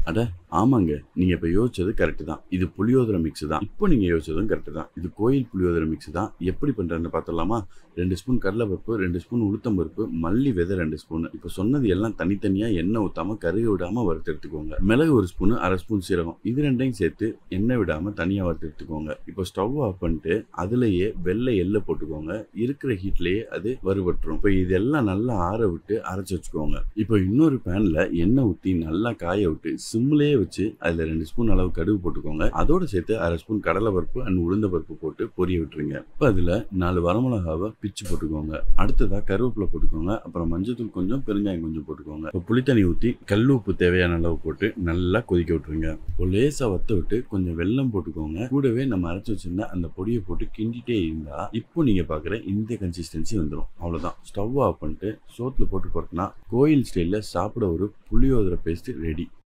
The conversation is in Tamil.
அட ஆமாங்க நீங்க இப்ப யோசிச்சது கரெக்ட் தான் இது புளியோதரை மிக்ஸ் தான் இப்போ நீங்க யோசிச்சதும் கரெக்ட் தான் இது கோயில் புளியோதரை மிக்ஸ் தான் எப்படி பண்றதுன்னு பார்த்தலாமா ரெண்டு ஸ்பூன் கடலைப்பருப்பு ரெண்டு ஸ்பூன் உளுத்தம்பருப்பு மல்லி விதை ரெண்டு ஸ்பூன் இப்போ சொன்னது எல்லாம் தனித்தனியா எண்ணெய் ஊத்தாம கருக விடாம வறுத்து எடுத்துக்கோங்க மிளகு ஒரு ஸ்பூன் அரை ஸ்பூன் சீரகம் இது ரெண்டையும் சேர்த்து எண்ணெய் விடாம தனியா வறுத்து எடுத்துக்கோங்க இப்போ ஸ்டவ் ஆஃப் பண்ணிட்டு அதுலயே வெள்ளை எள்ளை போட்டுக்கோங்க இருக்கிற ஹீட்லயே அது வறுபட்டுரும் இப்போ இதெல்லாம் நல்லா ஆற விட்டு அரைச்சு வச்சுக்கோங்க இப்போ இன்னொரு பேன்ல எண்ணெய் ஊத்தி நல்லா காய விட்டு சிம்லயே வச்சு அதுல ரெண்டு ஸ்பூன் அளவு கடுகு போட்டுக்கோங்க அதோட சேர்த்து அரை ஸ்பூன் கடலை பருப்பு அண்ட் உளுந்த பருப்பு போட்டு பொரிய விட்டுருங்க இப்போ அதுல நாலு வரமிளகாவை பிச்சு போட்டுக்கோங்க அடுத்ததா கருவேப்பிலை போட்டுக்கோங்க அப்புறம் மஞ்சத்தூள் கொஞ்சம் பெருங்காயம் கொஞ்சம் போட்டுக்கோங்க இப்போ புளித்தண்ணி ஊற்றி கல் உப்பு தேவையான அளவு போட்டு நல்லா கொதிக்க விட்டுருங்க இப்போ லேசா வத்த விட்டு கொஞ்சம் வெல்லம் போட்டுக்கோங்க கூடவே நம்ம அரைச்சு வச்சிருந்த அந்த பொடியை போட்டு கிண்டிட்டே இருந்தா இப்போ நீங்க பாக்குற இந்த கன்சிஸ்டன்சி வந்துடும் அவ்வளவுதான் ஸ்டவ் ஆஃப் பண்ணிட்டு சோத்துல போட்டு போட்டோம்னா கோயில் ஸ்டைல்ல சாப்பிட ஒரு புளியோதரை பேஸ்ட் ரெடி